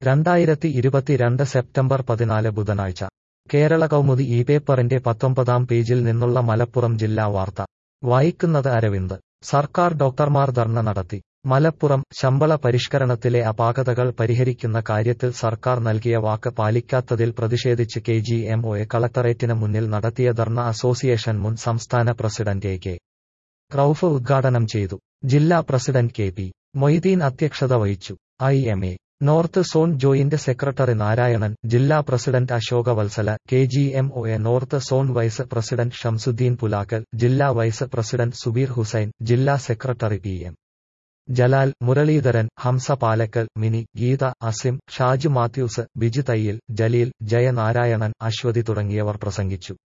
രണ്ടായിരത്തി ഇരുപത്തിരണ്ട് സെപ്റ്റംബർ പതിനാല് ബുധനാഴ്ച കേരള കൗമുദി ഈ പേപ്പറിന്റെ പത്തൊമ്പതാം പേജിൽ നിന്നുള്ള മലപ്പുറം ജില്ലാ വാർത്ത വായിക്കുന്നത് അരവിന്ദ് സർക്കാർ ഡോക്ടർമാർ ധർണ നടത്തി മലപ്പുറം ശമ്പള പരിഷ്കരണത്തിലെ അപാകതകൾ പരിഹരിക്കുന്ന കാര്യത്തിൽ സർക്കാർ നൽകിയ വാക്ക് പാലിക്കാത്തതിൽ പ്രതിഷേധിച്ച് കെ ജി എം ഒയെ കളക്ടറേറ്റിന് മുന്നിൽ നടത്തിയ ധർണ അസോസിയേഷൻ മുൻ സംസ്ഥാന പ്രസിഡന്റ് എ കെ റൌഫ് ഉദ്ഘാടനം ചെയ്തു ജില്ലാ പ്രസിഡന്റ് കെ പി മൊയ്തീൻ അധ്യക്ഷത വഹിച്ചു I M A north zone joint secretary Narayanan ജില്ലാ president Ashoka Vatsala K G M O A north zone vice president Shamsuddin Pulakkal ജില്ലാ വൈസ് പ്രസിഡന്റ് സുബീർ ഹുസൈൻ ജില്ലാ secretary P M Jalal Muralidharan Hamsa Palakkal Mini Geetha Asim Shaju Mathews Biju Thayyil Jaleel Jayanarayanan Aswathi തുടങ്ങിയവർ പ്രസംഗിച്ചു